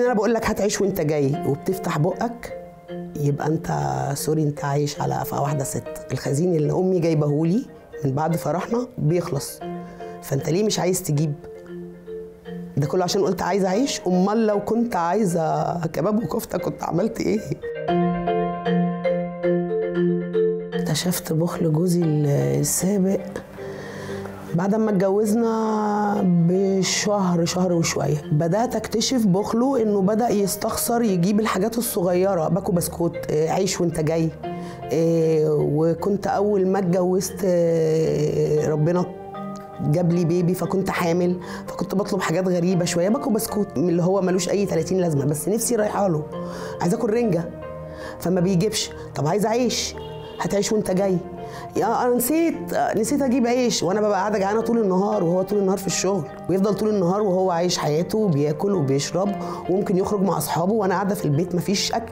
انا بقول لك هات عيش وانت جاي وبتفتح بقك يبقى انت سوري انت عايش على قفا واحده ست الخزين اللي امي جايبهولي من بعد فرحنا بيخلص فانت ليه مش عايز تجيب ده كله عشان قلت عايزه اعيش امال لو كنت عايزه كباب وكفته كنت عملت ايه اكتشفت بخل جوزي السابق بعد ما اتجوزنا بشهر شهر وشويه بدات اكتشف بخله انه بدا يستخسر يجيب الحاجات الصغيره باكو بسكوت آه، عيش وانت جاي آه، وكنت اول ما اتجوزت آه، ربنا جاب لي بيبي فكنت حامل فكنت بطلب حاجات غريبه شويه باكو بسكوت من اللي هو ملوش اي 30 لازمه بس نفسي رايحه له عايزه اكل رنجه فما بيجيبش طب عايزه عيش هتعيش وانت جاي يا انا نسيت نسيت اجيب عيش وانا ببقى قاعده جعانه طول النهار وهو طول النهار في الشغل ويفضل طول النهار وهو عايش حياته وبياكل وبيشرب وممكن يخرج مع اصحابه وانا قاعده في البيت مفيش اكل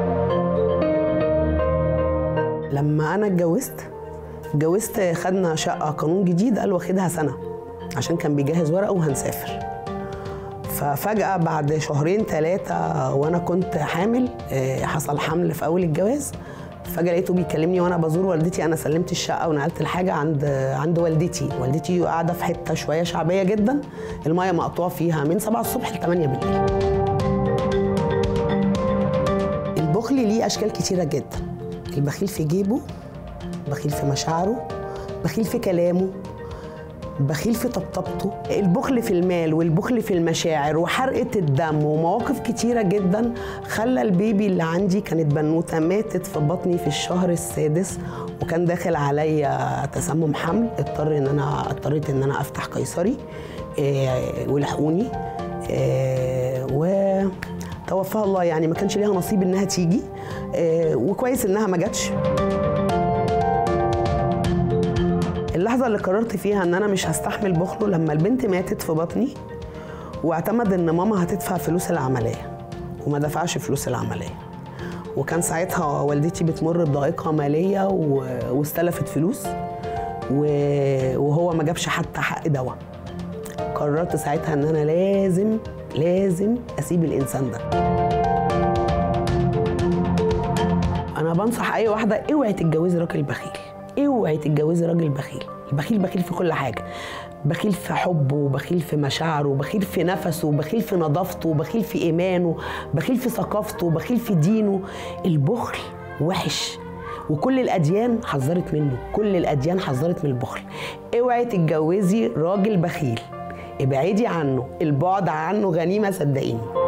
لما انا اتجوزت اتجوزت خدنا شقه قانون جديد قال واخدها سنه عشان كان بيجهز ورقه وهنسافر ففجأة بعد شهرين ثلاثة وأنا كنت حامل آه، حصل حمل في أول الجواز فجأة لقيته بيكلمني وأنا بزور والدتي أنا سلمت الشقة ونقلت الحاجة عند عند والدتي والدتي قاعدة في حتة شوية شعبية جدا المية مقطوع فيها من 7 الصبح ل 8 بالليل البخل ليه أشكال كتيرة جدا البخيل في جيبه بخيل في مشاعره بخيل في كلامه بخيل في طبطبته البخل في المال والبخل في المشاعر وحرقة الدم ومواقف كتيرة جدا خلى البيبي اللي عندي كانت بنوتة ماتت في بطني في الشهر السادس وكان داخل عليا تسمم حمل اضطر ان انا اضطريت ان انا افتح قيصري إيه ولحقوني إيه وتوفاها الله يعني ما كانش ليها نصيب انها تيجي إيه وكويس انها ما جاتش اللحظة اللي قررت فيها إن أنا مش هستحمل بخله لما البنت ماتت في بطني واعتمد إن ماما هتدفع فلوس العملية وما دفعش فلوس العملية وكان ساعتها والدتي بتمر بضائقة مالية و... واستلفت فلوس و... وهو ما جابش حتى حق دواء قررت ساعتها إن أنا لازم لازم أسيب الإنسان ده انا بنصح اي واحده اوعي تتجوزي راجل بخيل اوعي تتجوزي راجل بخيل البخيل بخيل في كل حاجه بخيل في حبه وبخيل في مشاعره وبخيل في نفسه وبخيل في نظافته وبخيل في ايمانه بخيل في ثقافته وبخيل في دينه البخل وحش وكل الاديان حذرت منه كل الاديان حذرت من البخل اوعي تتجوزي راجل بخيل ابعدي عنه البعد عنه غنيمه صدقيني